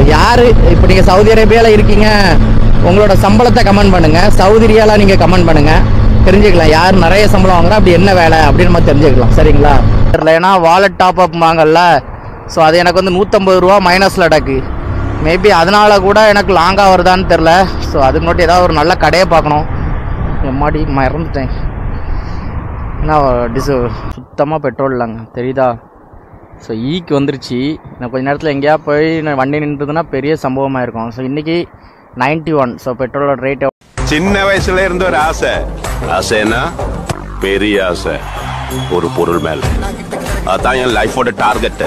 யார் இப்போ நீங்கள் சவுதி அரேபியாவில் இருக்கீங்க உங்களோட சம்பளத்தை கமெண்ட் பண்ணுங்க சவுதி ரியாலா நீங்கள் கமெண்ட் பண்ணுங்க தெரிஞ்சுக்கலாம் யார் நிறைய சம்பளம் வாங்குறா அப்படி என்ன வேலை அப்படின்னு நம்ம தெரிஞ்சுக்கலாம் சரிங்களா தெரியல ஏன்னா வாலெட் டாப் அப் வாங்கல்ல ஸோ அது எனக்கு வந்து நூற்றம்பது ரூபா மைனஸில் அடக்கு மேபி அதனால கூட எனக்கு லாங்காக வருதான்னு தெரில ஸோ அதுக்கு மட்டும் ஏதாவது ஒரு நல்ல கடையை பார்க்கணும் எம்மாடி மறந்துட்டேன் ஏன்னா டிஸ் சுத்தமாக பெட்ரோல் இல்லைங்க தெரியுதா ஸோ ஈக்கு வந்துருச்சு நான் கொஞ்ச நேரத்தில் எங்கேயா போய் நான் வண்டி நின்றுதுன்னா பெரிய சம்பவமாக இருக்கும் ஸோ இன்றைக்கி நைன்ட்டி ஒன் ஸோ பெட்ரோலோட ரேட் சின்ன வயசுல இருந்த ஒரு ஆசை ஆசைன்னா பெரிய ஆசை ஒரு பொருள் மேல அதான் என் லைஃபோட target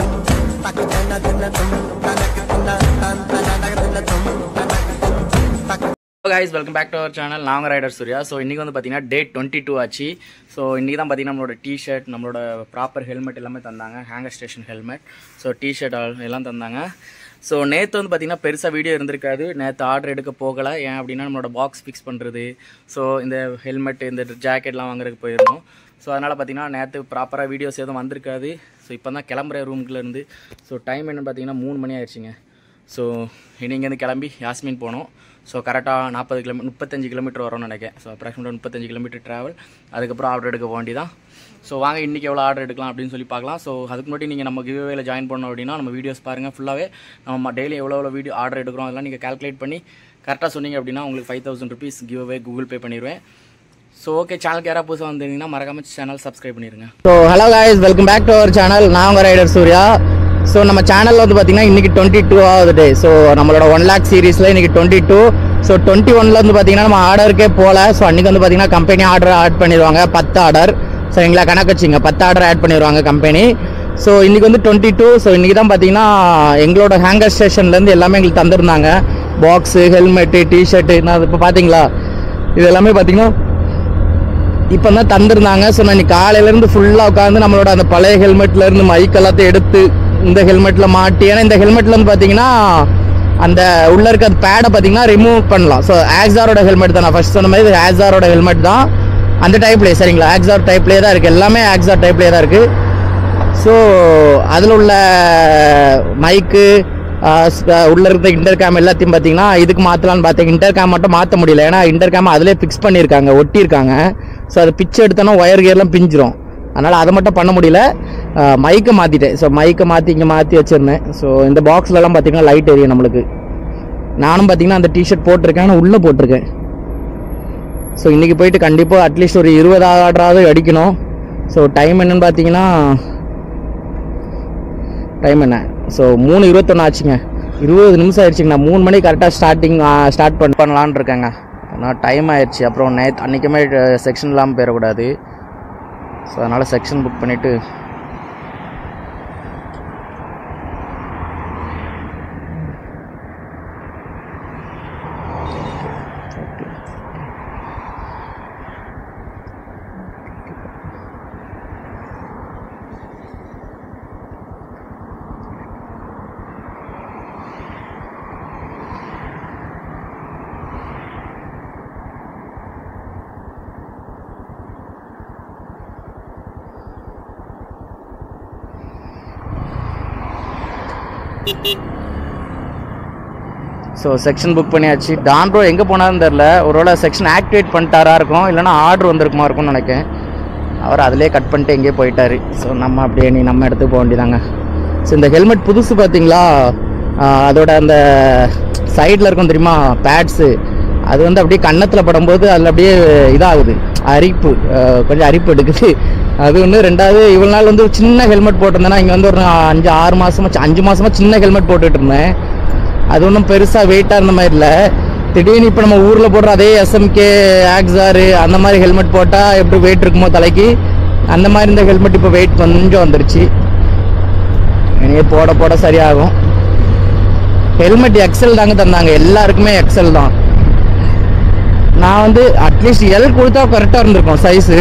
guys welcome back to our channel நாங்கள் ரைடர் சூர்யா ஸோ இன்றைக்கி வந்து பார்த்தீங்கன்னா டேட் டுவெண்ட்டி டூ ஆச்சு ஸோ இன்றைக்கி தான் பார்த்தீங்கன்னா நம்மளோட டிஷர்ட் நம்மளோட ப்ராப்பர் ஹெல்மெட் எல்லாமே தந்தாங்க hanger station helmet so T-shirt எல்லாம் தந்தாங்க ஸோ நேற்று வந்து பார்த்தீங்கன்னா பெருசாக வீடியோ இருந்திருக்காது நேற்று ஆர்டர் எடுக்க போகலை ஏன் அப்படின்னா நம்மளோட பாக்ஸ் ஃபிக்ஸ் பண்ணுறது ஸோ இந்த ஹெல்மெட் இந்த ஜாக்கெட்லாம் வாங்குறதுக்கு போயிருந்தோம் ஸோ அதனால் பார்த்தீங்கன்னா நேற்று ப்ராப்பராக வீடியோஸ் எதுவும் வந்திருக்காது ஸோ இப்போ தான் கிளம்புற ரூம்குள்ளேருந்து ஸோ டைம் என்னன்னு பார்த்தீங்கன்னா மூணு மணி ஆயிடுச்சுங்க ஸோ இங்கேருந்து கிளம்பி யாஸ்மின் போனோம் ஸோ கரெக்டாக நாற்பது கிலோமீ முப்பத்தஞ்சு கிலோமீட்டர் வரும்னு நினைக்கிறேன் ஸோ அப்ராக்சிமேட்டாக முப்பத்தஞ்சு கிலோமீட்டர் ட்ராவல் அதுக்கப்புறம் ஆர்டர் எடுக்க போக வேண்டியதான் ஸோ வாங்க இன்றைக்கி எவ்வளோ ஆர்டர் எடுக்கலாம் அப்படின்னு சொல்லி பார்க்கலாம் ஸோ அதுக்கு முன்னாடி நீங்கள் நம்ம கிவ்வேல ஜாயின் பண்ணோம் அப்படின்னா நம்ம வீடியோஸ் பாருங்கள் ஃபுல்லாகவே நம்ம டெய்லி எவ்வளோ எவ்வளோ வீடியோ ஆர்டர் எடுக்கிறோம் அதெல்லாம் நீங்கள் கால்குலேட் பண்ணி கரெக்டாக சொன்னீங்க அப்படின்னா உங்களுக்கு five thousand rupees giveaway Google Pay பண்ணிடுவேன் ஸோ ஓகே சேனலுக்கு யாராவது புதுசாக வந்தீங்கன்னா மறக்காம சேனல் சப்ஸ்கிரைப் பண்ணிடுங்க so hello guys welcome back to our channel நான் உங்கள் ரைடர் சூர்யா ஸோ நம்ம சேனலில் வந்து பார்த்தீங்கன்னா இன்றைக்கி டுவெண்ட்டி டூ ஆகுது டே ஸோ நம்மளோட ஒன் லேக் சீரீஸில் இன்றைக்கி டுவெண்ட்டி டூ ஸோ டுவெண்ட்டி ஒனில் வந்து பார்த்தீங்கன்னா நம்ம ஆர்டருக்கே போகல ஸோ அன்றைக்கி வந்து பார்த்தீங்கன்னா கம்பெனி ஆர்டர் ஆட் பண்ணிடுவாங்க பத்து ஆர்டர் சரிங்களா கணக்கு வச்சுங்க பத்து ஆர்டர் ஆட் பண்ணிடுவாங்க கம்பெனி ஸோ இன்றைக்கி வந்து டுவெண்ட்டி டூ ஸோ இன்றைக்கி தான் பார்த்தீங்கன்னா எங்களோட ஹேங்கர் ஸ்டேஷன்லேருந்து எல்லாமே எங்களுக்கு தந்திருந்தாங்க பாக்ஸு ஹெல்மெட்டு டிஷர்ட்டு நான் இப்போ பார்த்தீங்களா இது எல்லாமே பார்த்தீங்கன்னா இப்போ தான் தந்திருந்தாங்க ஸோ நான் இன்னைக்கு காலையிலேருந்து ஃபுல்லாக உட்காந்து நம்மளோட அந்த பழைய ஹெல்மெட்லேருந்து மைக் எல்லாத்தையும் எடுத்து இந்த ஹெல்மெட்டில் மாட்டி ஏன்னா இந்த ஹெல்மெட்டில் வந்து பார்த்தீங்கன்னா அந்த உள்ள இருக்க அந்த பேடை பார்த்தீங்கன்னா ரிமூவ் பண்ணலாம் ஸோ ஆக்ஸாரோட ஹெல்மெட் தான் நான் ஃபர்ஸ்ட் சொன்ன மாதிரி இது ஆக்ஸாரோட ஹெல்மெட் தான் அந்த டைப்லேயே சரிங்களா ஆக்ஸார் டைப்லேயே தான் இருக்குது எல்லாமே ஆக்ஸார் டைப்லேயே தான் இருக்குது ஸோ அதில் உள்ள மைக்கு உள்ள இருக்க இன்டர் கேம் எல்லாத்தையும் பார்த்தீங்கன்னா இதுக்கு மாற்றலான்னு பார்த்தேன் இன்டர் கேம் மட்டும் மாற்ற முடியல ஏன்னா இன்டர் கேம் அதிலே ஃபிக்ஸ் பண்ணியிருக்காங்க ஒட்டியிருக்காங்க ஸோ அது பிச்சு எடுத்தோன்னா ஒயர் கியர்லாம் பிஞ்சிரும் அதனால் அதை மட்டும் பண்ண முடியல மைக்கை மாற்றிட்டேன் ஸோ மைக்கை மாற்றி இங்கே மாற்றி வச்சுருந்தேன் ஸோ இந்த பாக்ஸ்லலாம் பார்த்தீங்கன்னா லைட் எரியும் நம்மளுக்கு நானும் பார்த்தீங்கன்னா அந்த டிஷர்ட் போட்டிருக்கேன் ஆனால் உள்ளே போட்டிருக்கேன் ஸோ இன்றைக்கி போயிட்டு கண்டிப்பாக அட்லீஸ்ட் ஒரு இருபது ஆர்டராவது அடிக்கணும் ஸோ டைம் என்னன்னு பார்த்தீங்கன்னா டைம் என்ன ஸோ மூணு இருபத்தொன்று ஆச்சுங்க இருபது நிமிஷம் ஆயிடுச்சுங்க நான் மூணு மணிக்கு கரெக்டாக ஸ்டார்டிங் ஸ்டார்ட் பண்ண பண்ணலான்னு இருக்கேங்க ஆனால் டைம் ஆயிடுச்சு அப்புறம் நேற்று அன்றைக்குமே செக்ஷன் இல்லாமல் போயிடக்கூடாது ஸோ அதனால் செக்ஷன் புக் பண்ணிவிட்டு ஸோ செக்ஷன் புக் பண்ணியாச்சு டான் ப்ரோ எங்கே போனாருன்னு தெரில ஒருவேளை செக்ஷன் ஆக்டிவேட் பண்ணிட்டாரா இருக்கும் இல்லைனா ஆர்டர் வந்திருக்குமா இருக்கும்னு நினைக்கிறேன் அவர் அதிலே கட் பண்ணிட்டு எங்கேயோ போயிட்டாரு ஸோ நம்ம அப்படியே நீ நம்ம இடத்துக்கு போக வேண்டியதாங்க ஸோ இந்த ஹெல்மெட் புதுசு பார்த்தீங்களா ஆஹ் அதோட அந்த சைடில் இருக்கும் தெரியுமா பேட்ஸு அது வந்து அப்படியே கன்னத்தில் படும்போது அதில் அப்படியே இதாகுது அரிப்பு ஆஹ் கொஞ்சம் அரிப்பு எடுக்குது அது ஒன்று ரெண்டாவது இவ்வளோ நாள் வந்து சின்ன ஹெல்மெட் போட்டிருந்தேன்னா இங்கே வந்து ஒரு அஞ்சு ஆறு மாசமா அஞ்சு மாசமா சின்ன ஹெல்மெட் போட்டுட்டு இருந்தேன் அது ஒன்றும் பெருசாக வெயிட்டாக இருந்த மாதிரி இல்லை திடீர்னு இப்போ நம்ம ஊரில் போடுற அதே எஸ்எம்கே ஆக்ஸாரு அந்த மாதிரி ஹெல்மெட் போட்டால் எப்படி வெயிட் இருக்குமோ தலைக்கு அந்த மாதிரி இந்த ஹெல்மெட் இப்போ வெயிட் கொஞ்சம் வந்துருச்சு இனிமே போட போட சரியாகும் ஹெல்மெட் எக்ஸல் தாங்க தந்தாங்க எல்லாருக்குமே எக்ஸல் தான் நான் வந்து அட்லீஸ்ட் எல் கொடுத்தா கரெக்டாக இருந்திருக்கும் சைஸு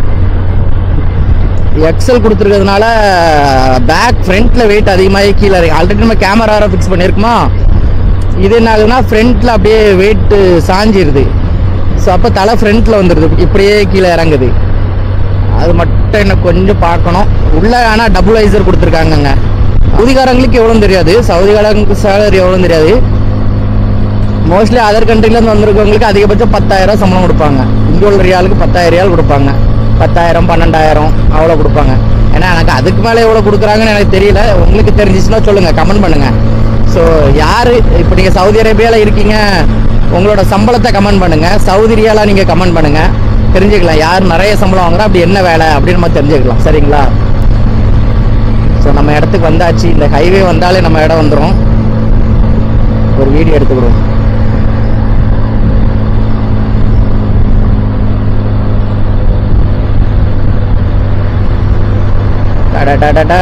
எக்ஸல் கொடுத்துருக்கிறதுனால பேக் ஃப்ரண்ட்ல வெயிட் அதிகமாகி கீழே இறங்கி ஆல்ரெடி நம்ம கேமரா ஃபிக்ஸ் பண்ணியிருக்குமா இது என்ன ஆகுதுன்னா ஃப்ரண்ட்ல அப்படியே வெயிட் சாஞ்சிருது ஸோ அப்போ தலை ஃப்ரண்ட்ல வந்துடுது இப்படியே கீழே இறங்குது அது மட்டும் எனக்கு கொஞ்சம் பார்க்கணும் உள்ள ஆனால் டபுள் ஐசர் கொடுத்துருக்காங்கங்க சவுதிக்காரங்களுக்கு எவ்வளோன்னு தெரியாது சவுதிக்காரங்களுக்கு சேலரி எவ்வளோன்னு தெரியாது மோஸ்ட்லி அதர் கண்ட்ரிலேருந்து வந்திருக்கவங்களுக்கு அதிகபட்சம் பத்தாயிரம் சம்பளம் கொடுப்பாங்க இங்கே உள்ள ரியாலுக்கு பத்தாயிரம் ரியால் கொடுப்பாங்க பத்தாயிரம் பன்னெண்டாயிரம் அவ்வளோ கொடுப்பாங்க ஏன்னா எனக்கு அதுக்கு மேலே எவ்வளோ கொடுக்குறாங்கன்னு எனக்கு தெரியல உங்களுக்கு தெரிஞ்சிச்சுன்னா சொல்லுங்கள் கமெண்ட் பண்ணுங்கள் ஸோ யார் இப்போ நீங்கள் சவுதி அரேபியாவில் இருக்கீங்க உங்களோட சம்பளத்தை கமெண்ட் பண்ணுங்கள் சவுதி ரியாலாக நீங்கள் கமெண்ட் பண்ணுங்கள் தெரிஞ்சுக்கலாம் யார் நிறைய சம்பளம் வாங்குறா அப்படி என்ன வேலை அப்படின்னு நம்ம தெரிஞ்சுக்கலாம் சரிங்களா ஸோ நம்ம இடத்துக்கு வந்தாச்சு இந்த ஹைவே வந்தாலே நம்ம இடம் வந்துடும் ஒரு வீடியோ எடுத்துக்கிடுவோம் டடடடடா.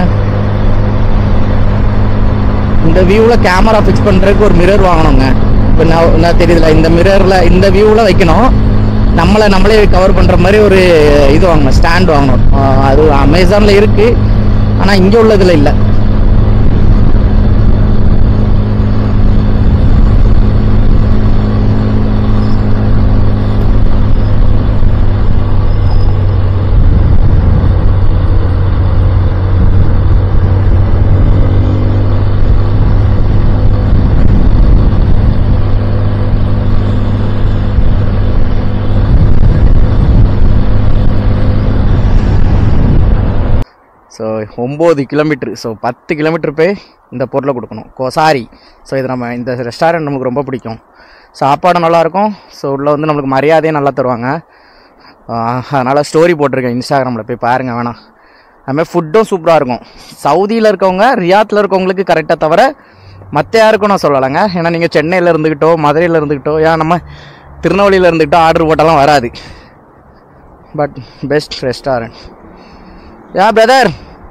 இந்த வியூவில் கேமரா ஃபிக்ஸ் பண்ணுறதுக்கு ஒரு மிரர் வாங்கணுங்க இப்போ நான் நான் தெரியுதுல இந்த மிரரில் இந்த வியூவில் வைக்கணும் நம்மளை நம்மளே கவர் பண்ணுற மாதிரி ஒரு இது வாங்கணும் ஸ்டாண்ட் வாங்கணும் ஆஹ் அது அமேசானில் இருக்குது ஆனால் இங்கே உள்ளதில் இல்லை ஸோ ஒம்பது கிலோமீட்ரு ஸோ பத்து கிலோமீட்டர் போய் இந்த பொருளை கொடுக்கணும் கோசாரி ஸோ இது நம்ம இந்த ரெஸ்டாரண்ட் நமக்கு ரொம்ப பிடிக்கும் சாப்பாடும் நல்லாயிருக்கும் ஸோ உள்ள வந்து நம்மளுக்கு மரியாதையும் நல்லா தருவாங்க அதனால் ஸ்டோரி போட்டிருக்கேன் இன்ஸ்டாகிராமில் போய் பாருங்கள் வேணாம் அதுமாதிரி ஃபுட்டும் சூப்பராக இருக்கும் சவுதியில் இருக்கவங்க ரியாத்தில் இருக்கவங்களுக்கு கரெக்டாக தவிர மற்ற யாருக்கும் நான் சொல்லலைங்க ஏன்னா நீங்கள் சென்னையில் இருந்துக்கிட்டோ மதுரையில் இருந்துக்கிட்டோ ஏன் நம்ம திருநெல்வேலியில் இருந்துக்கிட்டோ ஆர்டர் போட்டாலும் வராது but best restaurant ya brother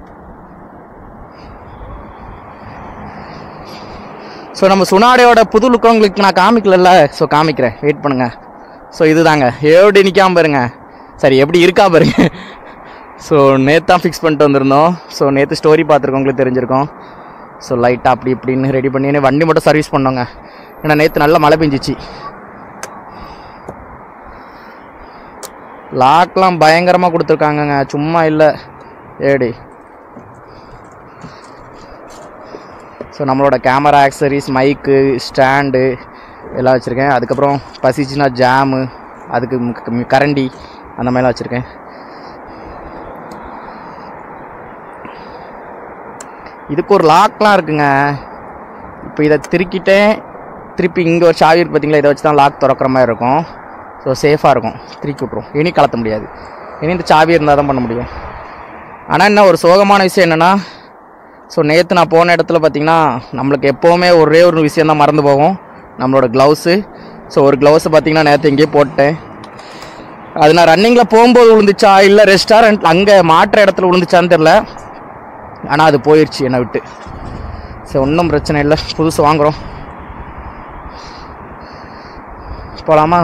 so நம்ம சுனாடையோட புது லுக் உங்களுக்கு நான் காமிக்கலல்ல ஸோ காமிக்கிறேன் வெயிட் பண்ணுங்க ஸோ இதுதாங்க எப்படி நிற்காம பாருங்க சரி எப்படி இருக்கா பாருங்க ஸோ நேற்று தான் ஃபிக்ஸ் பண்ணிட்டு வந்திருந்தோம் ஸோ நேற்று ஸ்டோரி பார்த்துருக்கவங்களுக்கு தெரிஞ்சிருக்கோம் ஸோ லைட்டாக அப்படி இப்படின்னு ரெடி பண்ணி வண்டி மட்டும் சர்வீஸ் பண்ணோங்க ஏன்னா நேற்று நல்லா மழை பெஞ்சிச்சு லாக்லாம் பயங்கரமாக கொடுத்துருக்காங்கங்க சும்மா இல்லை ஏடி ஸோ நம்மளோட கேமரா ஆக்சரிஸ் மைக்கு ஸ்டாண்டு எல்லாம் வச்சுருக்கேன் அதுக்கப்புறம் பசிச்சுன்னா ஜாமு அதுக்கு மு- மு- கரண்டி அந்த மாதிரிலாம் வச்சுருக்கேன் இதுக்கு ஒரு லாக்லாம் இருக்குங்க இப்போ இதை திருக்கிட்டேன் திருப்பி இங்கே ஒரு சாவி இருக்கு பார்த்தீங்களா இதை வச்சு தான் லாக் திறக்கிற மாதிரி இருக்கும் ஸோ சேஃபாக இருக்கும் திருக்கி விட்ரும் இனி கலத்த முடியாது இனி இந்த சாவி இருந்தால் தான் பண்ண முடியும் ஆனால் என்ன ஒரு சோகமான விஷயம் என்னென்னா ஸோ நேற்று நான் போன இடத்துல பார்த்தீங்கன்னா நம்மளுக்கு எப்போவுமே ஒரே ஒரு விஷயம் தான் மறந்து போகும் நம்மளோட க்ளவுஸு ஸோ ஒரு க்ளவுஸை பார்த்தீங்கன்னா நேற்று எங்கேயே போட்டேன் அது நான் ரன்னிங்கில் போகும்போது விழுந்துச்சா இல்லை ரெஸ்டாரண்ட் அங்கே மாற்ற இடத்துல விழுந்துச்சான்னு தெரில ஆனால் அது போயிடுச்சு என்னை விட்டு ஸோ ஒன்றும் பிரச்சனை இல்லை புதுசு வாங்குகிறோம் போகலாமா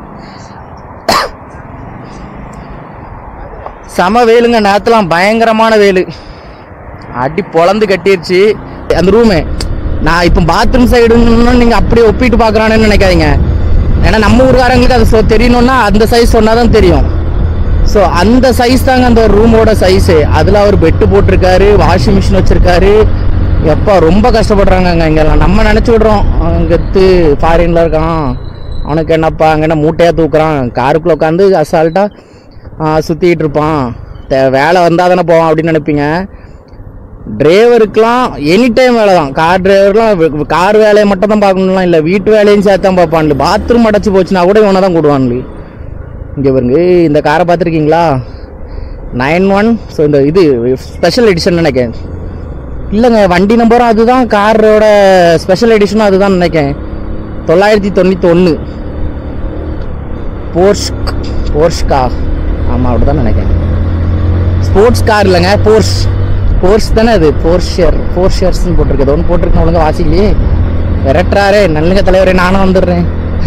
செம வெயிலுங்க நேரத்துலாம் பயங்கரமான வெயில் அடி பொழந்து கட்டிருச்சு அந்த ரூமு நான் இப்போ பாத்ரூம் சைடுன்னு நீங்கள் அப்படியே ஒப்பிட்டு பார்க்குறானேன்னு நினைக்காதீங்க ஏன்னா நம்ம ஊர்காரங்களுக்கு அது சொ- தெரியணும்னா அந்த சைஸ் சொன்னால் தான் தெரியும் ஸோ அந்த சைஸ் தாங்க அந்த ரூமோட சைஸு அதில் அவர் பெட்டு போட்டிருக்காரு வாஷிங் மிஷின் வச்சுருக்காரு எப்பா ரொம்ப கஷ்டப்படுறாங்கங்க இங்கெல்லாம் நம்ம நினச்சி விட்றோம் அங்கத்து ஃபாரினில் இருக்கான் அவனுக்கு என்னப்பா அங்கே என்ன மூட்டையாக தூக்குறான் காருக்குள்ளே உட்காந்து அசால்ட்டாக சுற்றிக்கிட்டு இருப்பான் தே- வேலை வந்தால் தானே போவான் அப்படின்னு நினைப்பீங்க டிரைவருக்கெலாம் எனி டைம் வேலை தான் கார் டிரைவர்லாம் கார் வேலையை மட்டும் தான் பார்க்கணும்லாம் இல்லை வீட்டு வேலையும் சேர்த்து தான் பார்ப்பான்ல பாத்ரூம் அடைச்சி போச்சுன்னா கூட இவனை தான் கூடுவான்லி இங்கே பாருங்க ஏய், இந்த காரை பார்த்துருக்கீங்களா நைன் ஒன் ஸோ இந்த இது ஸ்பெஷல் எடிஷன் நினைக்கிறேன் இல்லைங்க வண்டி நம்பரும் அதுதான் காரோட ஸ்பெஷல் எடிஷனும் அதுதான் நினைக்கிறேன் தொள்ளாயிரத்தி தொண்ணூற்றி ஒன்று போர்ஷ்க் போர்ஷ்கா ஆமாம் அப்படி தான் நினைக்கிறேன் ஸ்போர்ட்ஸ் கார் இல்லைங்க போர்ஸ் போர்ஸ் தானே அது போர்ஷியர் போர்ஷியர்ஸ்னு போட்டிருக்கு ஒன்று போட்டிருக்கேன் ஒழுங்கா வாசிக்கலையே விரட்டுறாரே நல்லுங்க தலைவரே நானும் வந்துடுறேன்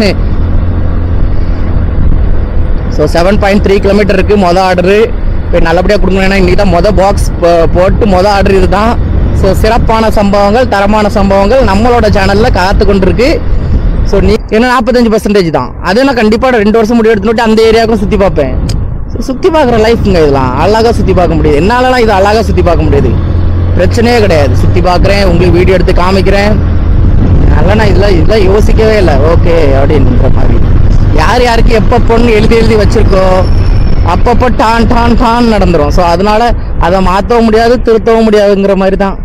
so seven point three kilometre இருக்குது மொதல் ஆர்டரு இப்போ நல்லபடியாக கொடுக்கணும் ஏன்னா இன்றைக்கி தான் மொதல் பாக்ஸ் போட்டு மொதல் ஆர்டர் இதுதான் ஸோ சிறப்பான சம்பவங்கள் தரமான சம்பவங்கள் நம்மளோட சேனலில் காத்து கொண்டிருக்கு ஸோ நீ என்ன நாற்பத்தஞ்சு பர்சன்டேஜ் தான் அதே நான் கண்டிப்பாக ரெண்டு வருஷம் முடிவு எடுத்துட்டு அந்த ஏரியாவுக்கும் சுற்றி பார்ப்பேன் சுற்றி பார்க்குற லைஃப்ங்க இதெல்லாம் அழகாக சுற்றி பார்க்க முடியுது என்னாலலாம் இது அழகாக சுற்றி பார்க்க முடியுது பிரச்சனையே கிடையாது சுற்றி பார்க்குறேன் உங்களுக்கு வீடியோ எடுத்து காமிக்கிறேன் அதெல்லாம் நான் இதெல்லாம் இதெல்லாம் யோசிக்கவே இல்லை ஓகே அப்படின்ற மாதிரி யார் யாருக்கு எப்பப்போன்னு எழுதி எழுதி வச்சிருக்கோ அப்பப்போ டான் டான் டான் நடந்துரும் ஸோ அதனால அதை மாற்றவும் முடியாது திருத்தவும் முடியாதுங்கிற மாதிரி தான்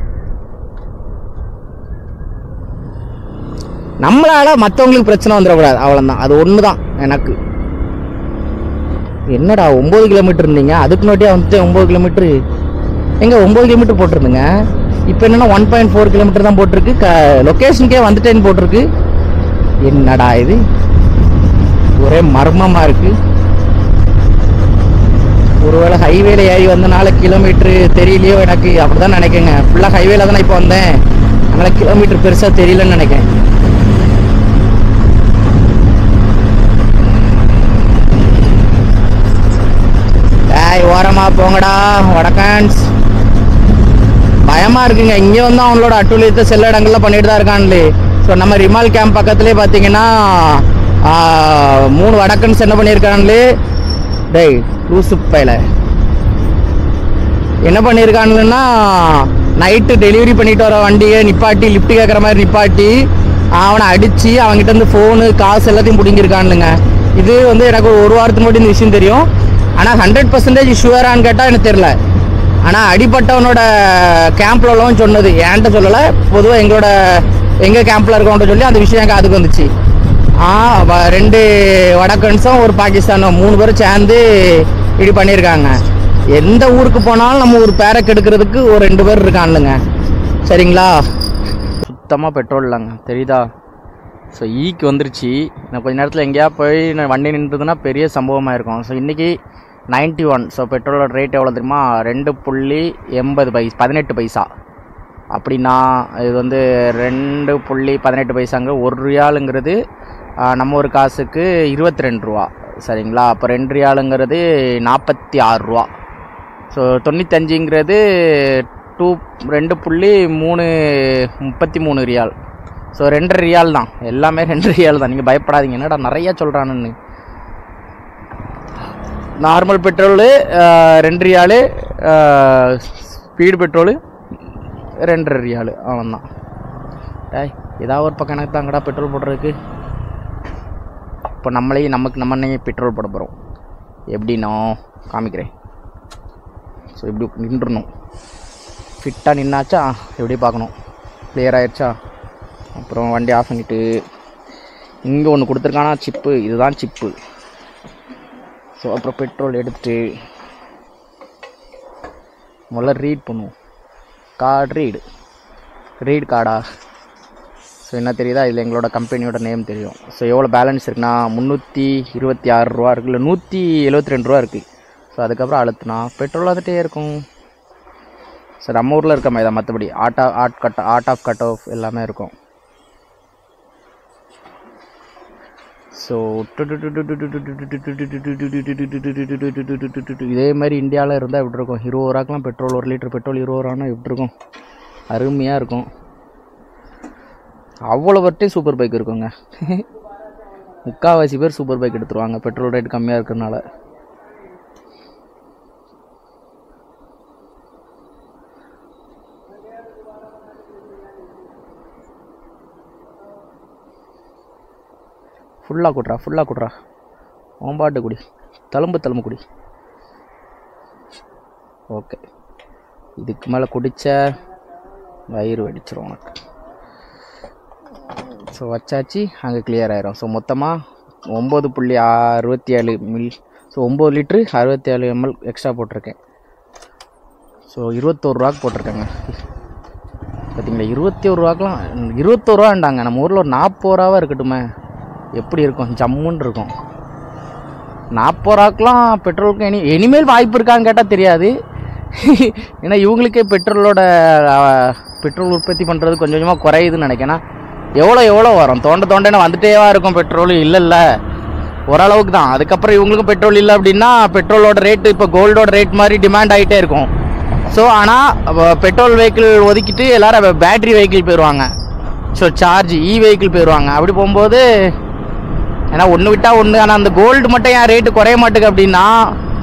நம்மளால மற்றவங்களுக்கு பிரச்சனை வந்துடக்கூடாது அவ்வளோதான் அது ஒன்று தான் எனக்கு என்னடா ஒம்பது கிலோமீட்டர் இருந்தீங்க அதுக்கு முன்னாடியே வந்துட்டு ஒம்பது கிலோமீட்டர் எங்க ஒம்பது கிலோமீட்டர் போட்டிருந்துங்க இப்போ என்னன்னா ஒன் பாயிண்ட் ஃபோர் கிலோமீட்டர் தான் போட்டிருக்கு க லொக்கேஷனுக்கே வந்துட்டேன்னு போட்டிருக்கு என்னடா இது ஒரே மர்மமாக இருக்கு ஒருவேளை ஹைவேல ஏறி வந்தனால கிலோமீட்டர் தெரியலையோ எனக்கு அப்படிதான் நினைக்கேங்க ஃபுல்லாக ஹைவேல தானே இப்போ வந்தேன் அதனால கிலோமீட்டர் பெருசாக தெரியலன்னு நினைக்கிறேன் ஏய் ஓரமா போங்கடா வடக்கான்ஸ் பயமா இருக்குங்க இங்க வந்து அவங்களோட அட்டுழியத்தை சில இடங்கள்ல பண்ணிட்டு தான் இருக்கான்லே ஸோ நம்ம ரிமால் கேம்ப் பக்கத்துலேயே பார்த்தீங்கன்னா ஆ, மூணு வடக்கன்ஸ் என்ன பண்ணியிருக்காங்களே டேய் லூசு பையல என்ன பண்ணியிருக்கானுங்கன்னா நைட்டு டெலிவரி பண்ணிட்டு வர வண்டியை நிப்பாட்டி லிஃப்ட் கேட்குற மாதிரி நிப்பாட்டி அவனை அடித்து அவன்கிட்ட இருந்து ஃபோனு காசு எல்லாத்தையும் பிடிங்கிருக்கானுங்க இது வந்து எனக்கு ஒரு ஒரு வாரத்துக்கு முன்னாடி இந்த விஷயம் தெரியும் ஆனால் ஹண்ட்ரட் பர்சன்டேஜ் ஷுவரான்னு கேட்டால் எனக்கு தெரில ஆனால் அடிப்பட்டவனோட கேம்ப்ல உள்ளவன் சொன்னது என்கிட்ட சொல்லலை பொதுவாக எங்களோட எங்கள் கேம்ப்ல இருக்கவன்ட்ட சொல்லி அந்த விஷயம் என் காதுக்கு வந்துச்சு ஆ வ- ரெண்டு வடக்கன்ஸும் ஒரு பாகிஸ்தானும் மூணு பேரும் சேர்ந்து இப்படி பண்ணியிருக்காங்க எந்த ஊருக்கு போனாலும் நம்ம ஒரு பேரை கெடுக்கிறதுக்கு ஒரு ரெண்டு பேர் இருக்கானுங்க சரிங்களா சுத்தமாக பெட்ரோல் இல்லைங்க தெரியுதா ஸோ ஈக்கு வந்துருச்சு நான் கொஞ்ச நேரத்தில் எங்கேயா போய் நான் வண்டி நின்றுதுன்னா பெரிய சம்பவமாக இருக்கும் ஸோ இன்றைக்கி நைன்ட்டி ஒன் ஸோ பெட்ரோலோட ரேட் எவ்வளோ தெரியுமா ரெண்டு புள்ளி எண்பது பைஸ் பதினெட்டு பைசா அப்படின்னா இது வந்து ரெண்டு புள்ளி பதினெட்டு பைசாங்க ஒரு ரியாலுங்கிறது ஆ, நம்ம ஒரு காசுக்கு இருபத்தி ரெண்டு ரூபா சரிங்களா அப்போ ரெண்டு ரியாலுங்கிறது நாற்பத்தி ஆறு ரூபா ஸோ தொண்ணூத்தஞ்சுங்கிறது டூ ரெண்டு புள்ளி மூணு முப்பத்தி மூணு ரியால் ஸோ ரெண்டு ரியால் தான் எல்லாமே ரெண்டு ரியால் தான் நீங்கள் பயப்படாதீங்க என்னடா நிறையா சொல்கிறானுன்னு நார்மல் பெட்ரோலு ரெண்டு ரியாலு ஸ்பீடு பெட்ரோலு ரெண்டு ரியாலு அவ்வளோதான் டேய் ஏதாவது ஒரு பக்கம் எனக்கு தாங்கடா பெட்ரோல் போடுறதுக்கு இப்போ நம்மளே நமக்கு நம்மனே பெட்ரோல் போட போகிறோம் எப்படின்னா காமிக்கிறேன் ஸோ இப்படி நின்றுணும் ஃபிட்டாக நின்னாச்சா எப்படி பார்க்கணும் கிளியர் ஆயிடுச்சா அப்புறம் வண்டி ஆஃப் பண்ணிவிட்டு இங்கே ஒன்று கொடுத்துருக்கானா சிப்பு இதுதான் சிப்பு ஸோ அப்புறம் பெட்ரோல் எடுத்துட்டு முதல்ல ரீட் பண்ணுவோம் கார்டு ரீடு ரீட் கார்டா ஸோ என்ன தெரியுதா இதில் எங்களோட கம்பெனியோட நேம் தெரியும் ஸோ எவ்வளோ பேலன்ஸ் இருக்குன்னா முந்நூற்றி இருபத்தி ஆறு ரூபா இருக்குது இல்லை நூற்றி எழுபத்தி ரெண்டு ரூபா இருக்குது ஸோ அதுக்கப்புறம் அழுத்துனா பெட்ரோல் வந்துட்டே இருக்கும் ஸோ நம்ம ஊரில் இருக்க மாதிரி தான் மற்றபடி ஆட் ஆஃப் ஆட் கட் ஆட் ஆஃப் கட் ஆஃப் எல்லாமே இருக்கும் ஸோ இதே மாதிரி இந்தியாவில் இருந்தால் எப்படி இருக்கும் இருபது ரூபாக்கெலாம் பெட்ரோல் ஒரு லிட்டர் பெட்ரோல் இருபது ரூபான்னா எப்படி இருக்கும் அருமையாக இருக்கும் அவ்வளோ வரையும் சூப்பர் பைக் இருக்குங்க முக்கால்வாசி பேர் சூப்பர் பைக் எடுத்துருவாங்க பெட்ரோல் ரேட் கம்மியாக இருக்கிறனால ஃபுல்லாக குட்றா ஃபுல்லாக குட்றா ஓம்பாட்டு குடி தழும்பு தழும்பு குடி ஓகே இதுக்கு மேலே குடிச்ச வயிறு வெடிச்சிரும் உனக்கு ஸோ வச்சாச்சு அங்கே கிளியர் ஆயிரும் ஸோ மொத்தமாக ஒம்பது புள்ளி அறுபத்தி ஏழு மில் ஸோ ஒம்பது லிட்ரு அறுபத்தி ஏழு எம்எல் எக்ஸ்ட்ரா போட்டிருக்கேன் ஸோ இருபத்தோரு ரூபாக்கு போட்டிருக்கேங்க பார்த்தீங்களா இருபத்தி ஒரு ரூபாக்கெலாம் இருபத்தோரு ரூபாண்டாங்க நம்ம ஊரில் ஒரு நாற்பது ரூபாவாக இருக்கட்டுமே எப்படி இருக்கும் ஜம்முன்னு இருக்கும் நாற்பது ரூபாக்கெலாம் பெட்ரோலுக்கு இனி இனிமேல் வாய்ப்பு இருக்கான்னு கேட்டால் தெரியாது ஏன்னா இவங்களுக்கே பெட்ரோலோட அஹ், பெட்ரோல் உற்பத்தி பண்ணுறது கொஞ்சம் கொஞ்சமாக குறையுதுன்னு நினைக்கிறேன் எவ்வளோ எவ்வளோ வரும் தோண்ட தோண்டன வந்துட்டேவா இருக்கும் பெட்ரோல் இல்லை இல்லை ஓரளவுக்கு தான் அதுக்கப்புறம் இவங்களுக்கும் பெட்ரோல் இல்லை அப்படின்னா பெட்ரோலோட ரேட்டு இப்போ கோல்டோட ரேட் மாதிரி டிமாண்ட் ஆகிட்டே இருக்கும் ஸோ ஆனால் பெட்ரோல் வெஹிக்கிள் ஒதுக்கிட்டு எல்லாரும் பேட்டரி வெஹிக்கிள் போயிடுவாங்க ஸோ சார்ஜ் இ வெஹிக்கிள் போயிடுவாங்க அப்படி போகும்போது ஏன்னா ஒன்று விட்டால் ஒன்று ஆனால் அந்த கோல்டு மட்டும் ஏன் ரேட்டு குறைய மாட்டுக்கு அப்படின்னா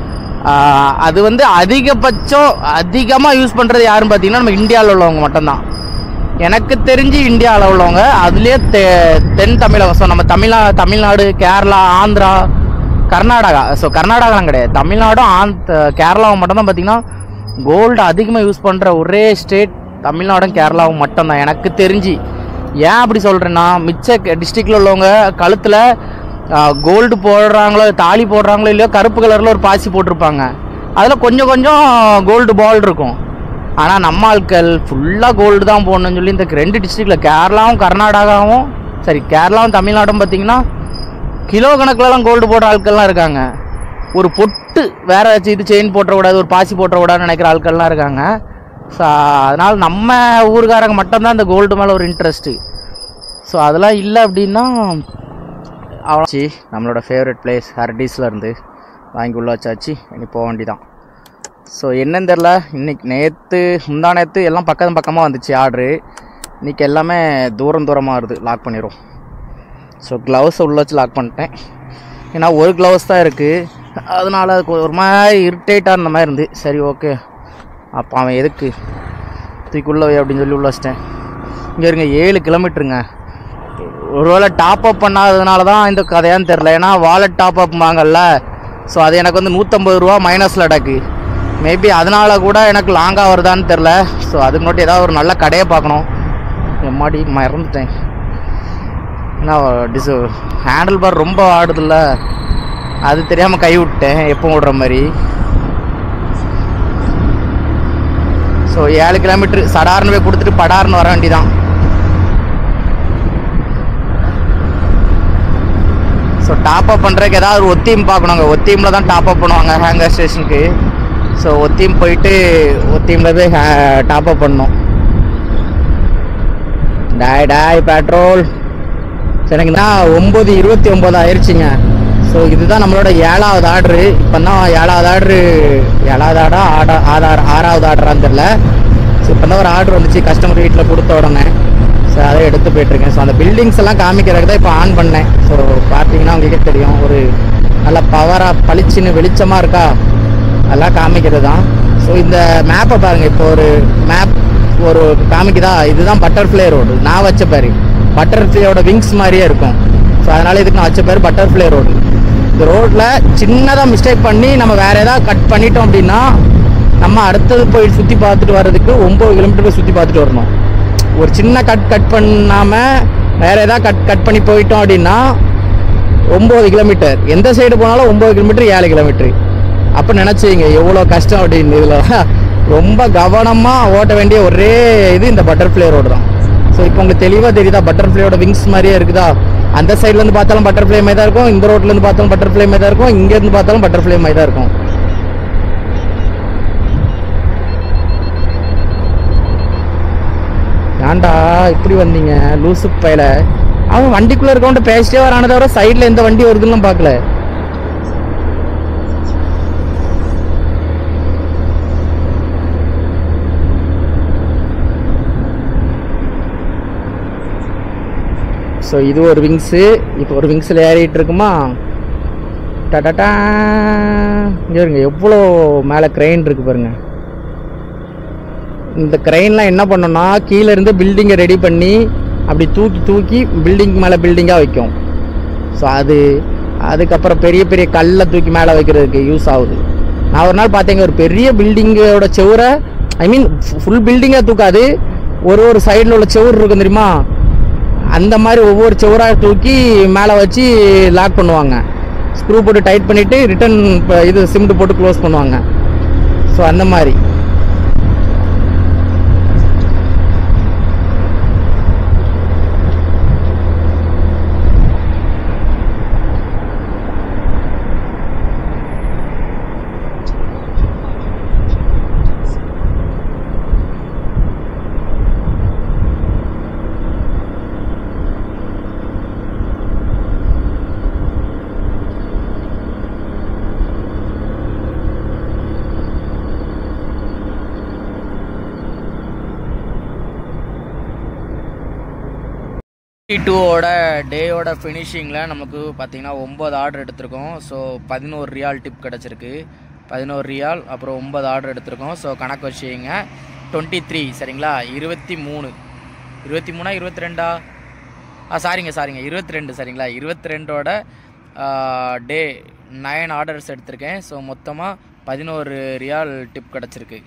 ஆஹ் அது வந்து அதிகபட்சம் அதிகமாக யூஸ் பண்ணுறது யாருன்னு பார்த்தீங்கன்னா நம்ம இந்தியாவில் உள்ளவங்க மட்டும்தான் எனக்கு தெரிஞ்சு இந்தியாவில் உள்ளவங்க அதுலேயே தெ தென் தமிழகம் ஸோ நம்ம தமிழ்நா தமிழ்நாடு கேரளா ஆந்திரா கர்நாடகா ஸோ கர்நாடகாலாம் கிடையாது தமிழ்நாடும் ஆந்த் கேரளாவும் மட்டும்தான் பார்த்தீங்கன்னா கோல்டு அதிகமாக யூஸ் பண்ணுற ஒரே ஸ்டேட் தமிழ்நாடும் கேரளாவும் மட்டும்தான் எனக்கு தெரிஞ்சு ஏன் அப்படி சொல்கிறேன்னா மிச்ச டிஸ்ட்ரிக்டில் உள்ளவங்க கழுத்தில் கோல்டு போடுறாங்களோ தாலி போடுறாங்களோ இல்லையோ கருப்பு கலரில் ஒரு பாசி போட்டிருப்பாங்க அதில் கொஞ்சம் கொஞ்சம் கோல்டு பால் இருக்கும் ஆனால் நம்ம ஆட்கள் ஃபுல்லாக கோல்டு தான் போடணும்னு சொல்லி இந்த ரெண்டு டிஸ்ட்ரிக்டில் கேரளாவும் கர்நாடகாவும் சரி கேரளாவும் தமிழ்நாடும் பார்த்தீங்கன்னா கிலோ கணக்குலலாம் கோல்டு போடுற ஆட்கள்லாம் இருக்காங்க ஒரு பொட்டு வேற ஏதாச்சும் இது செயின் போட்டுறக்கூடாது ஒரு பாசி போட்டுறக்கூடாதுன்னு நினைக்கிற ஆட்கள்லாம் இருக்காங்க ஸோ அதனால் நம்ம ஊருக்காரங்க மட்டும்தான் இந்த கோல்டு மேலே ஒரு இன்ட்ரெஸ்ட்டு ஸோ அதெல்லாம் இல்லை அப்படின்னா அவ்வளோ நம்மளோட ஃபேவரட் பிளேஸ் ஹர்டீஸில் இருந்து வாங்கி உள்ள வச்சாச்சு இனி போக வேண்டிதான் ஸோ என்னன்னு தெரில இன்னைக்கு நேற்று முந்தா நேற்று எல்லாம் பக்கம் பக்கமாக வந்துச்சு ஆர்டரு இன்னைக்கு எல்லாமே தூரம் தூரமாக வருது லாக் பண்ணிடும் ஸோ க்ளவுஸை உள்ள வச்சு லாக் பண்ணிட்டேன் ஏன்னா ஒரு க்ளவுஸ் தான் இருக்குது அதனால அதுக்கு ஒரு மாதிரி இரிட்டேட்டாக இருந்த மாதிரி இருந்து சரி ஓகே அப்போ அவன் எதுக்கு தூக்கி உள்ள வை அப்படின்னு சொல்லி உள்ள வச்சிட்டேன் இங்கே இருங்க ஏழு கிலோமீட்டருங்க ஒருவேளை டாப் அப் பண்ணாததுனால தான் இந்த கதையான்னு தெரில ஏன்னா வாலெட் டாப் அப்மாங்கல்ல ஸோ அது எனக்கு வந்து நூற்றம்பது ரூபா மைனஸில் அடக்கு மேபி அதனால கூட எனக்கு லாங்காக வருதான்னு தெரில ஸோ அதுக்கு முன்னாடி ஏதாவது ஒரு நல்ல கடையை பார்க்கணும் எம்மாடி மறந்துட்டேன் ஏன்னா டிஸ் ஹேண்டில் பார் ரொம்ப ஆடுதில்ல அது தெரியாமல் கை விட்டேன் எப்போ விடுற மாதிரி ஸோ ஏழு கிலோமீட்டர் சடார்னு போய் கொடுத்துட்டு படார்னு வர வேண்டிதான் ஸோ டாப் அப் பண்ணுறதுக்கு ஏதாவது ஒரு ஒத்தீம் பார்க்கணுங்க ஒத்தீமில் தான் டாப் அப் பண்ணுவாங்க ஹேங்கர் ஸ்டேஷனுக்கு ஸோ ஒத்தீம் போயிட்டு ஒத்தீமில் போய் டாப் அப் பண்ணணும் டாய் டாய் பெட்ரோல் சரிங்களா ஒம்பது இருபத்தி ஒம்பது ஆயிடுச்சுங்க ஸோ இதுதான் நம்மளோட ஏழாவது ஆர்டரு இப்போ தான் ஏழாவது ஆர்டரு ஏழாவது ஆர்டா ஆடா ஆதார் ஆறாவது ஆர்டரான்னு தெரில ஸோ இப்போ தான் ஒரு ஆர்டர் வந்துச்சு கஸ்டமர் வீட்டில் கொடுத்த உடனே ஸோ அதை எடுத்து போயிட்டுருக்கேன் ஸோ அந்த பில்டிங்ஸ் எல்லாம் காமிக்கிறதுக்கு தான் இப்போ ஆன் பண்ணேன் ஸோ பார்த்தீங்கன்னா உங்களுக்கே தெரியும் ஒரு நல்ல பவராக பளிச்சுன்னு வெளிச்சமாக இருக்கா அதெல்லாம் காமிக்கிறது தான் ஸோ இந்த மேப்பை பாருங்கள் இப்போ ஒரு மேப் ஒரு காமிக்குதா இதுதான் பட்டர்ஃப்ளை ரோடு நான் வச்ச பேர் பட்டர்ஃப்ளையோட விங்ஸ் மாதிரியே இருக்கும் ஸோ அதனால இதுக்கு நான் வச்ச பேர் பட்டர்ஃப்ளை ரோடு இந்த ரோட்டில் சின்னதாக மிஸ்டேக் பண்ணி நம்ம வேற ஏதாவது கட் பண்ணிட்டோம் அப்படின்னா நம்ம அடுத்தது போய் சுற்றி பார்த்துட்டு வர்றதுக்கு ஒம்பது கிலோமீட்டர் போய் சுற்றி பார்த்துட்டு வரணும் ஒரு சின்ன கட் கட் பண்ணாமல் வேற ஏதாவது கட் கட் பண்ணி போயிட்டோம் அப்படின்னா ஒம்பது கிலோமீட்டர் எந்த சைடு போனாலும் ஒம்பது கிலோமீட்டர் ஏழு கிலோமீட்டர் அப்போ நினச்சிங்க எவ்வளோ கஷ்டம் அப்படின்னு இதில் ரொம்ப கவனமாக ஓட்ட வேண்டிய ஒரே இது இந்த பட்டர்ஃப்ளை ரோடு தான் ஸோ இப்போ உங்களுக்கு தெளிவாக தெரியுதா பட்டர்ஃப்ளையோட விங்ஸ் மாதிரியே இருக்குதா அந்த சைட்லேருந்து பார்த்தாலும் பட்டர்ஃப்ளை மாதிரி தான் இருக்கும் இந்த ரோட்லேருந்து பார்த்தாலும் பட்டர்ஃப்ளை மாதிரி தான் இருக்கும் இங்கேருந்து பார்த்தாலும் பட்டர்ஃப்ளை மாதிரி தான் இருக்கும் ஏன்டா இப்படி வந்தீங்க லூசு பையில அவன் வண்டிக்குள்ள இருக்கவன்ட்ட பேசிட்டே வரானதை தவிர சைடில் எந்த வண்டி வருதுன்னு பார்க்கல ஸோ இது ஒரு விங்ஸு இப்போ ஒரு விங்ஸில் ஏறிட்டு இருக்குமா டடடா இங்கே இருங்க எவ்வளோ மேலே க்ரெயின் இருக்கு பாருங்க இந்த க்ரெயின்லாம் என்ன பண்ணுன்னா கீழே இருந்து பில்டிங்கை ரெடி பண்ணி அப்படி தூக்கி தூக்கி பில்டிங் மேலே பில்டிங்காக வைக்கும் ஸோ அது அதுக்கப்புறம் பெரிய பெரிய கல்லை தூக்கி மேலே வைக்கிறதுக்கு யூஸ் ஆகுது நான் ஒரு நாள் பார்த்தேங்க ஒரு பெரிய பில்டிங்கோட செவுரை ஐ மீன் ஃபுல் பில்டிங்காக தூக்காது ஒரு ஒரு சைடில் உள்ள செவுரு இருக்கும் தெரியுமா அந்த மாதிரி ஒவ்வொரு செவராக தூக்கி மேலே வச்சு லாக் பண்ணுவாங்க ஸ்க்ரூ போட்டு டைட் பண்ணிவிட்டு ரிட்டன் இது சிமெண்ட் போட்டு க்ளோஸ் பண்ணுவாங்க ஸோ அந்த மாதிரி டூவோட டேயோட ஃபினிஷிங்கில் நமக்கு பார்த்தீங்கன்னா ஒம்பது ஆர்டர் எடுத்திருக்கோம் ஸோ பதினோரு ரியால் டிப் கிடச்சிருக்கு பதினோரு ரியால் அப்புறம் ஒன்பது ஆர்டர் எடுத்திருக்கோம் ஸோ கணக்கு வச்சுங்க டுவெண்ட்டி த்ரீ சரிங்களா இருபத்தி மூணு இருபத்தி மூணா இருபத்தி ரெண்டா ஆ சாரிங்க சாரிங்க இருபத்தி ரெண்டு சரிங்களா இருபத்தி ரெண்டோட டே நைன் ஆர்டர்ஸ் எடுத்திருக்கேன் ஸோ மொத்தமாக பதினோரு ரியால் டிப் கிடச்சிருக்கு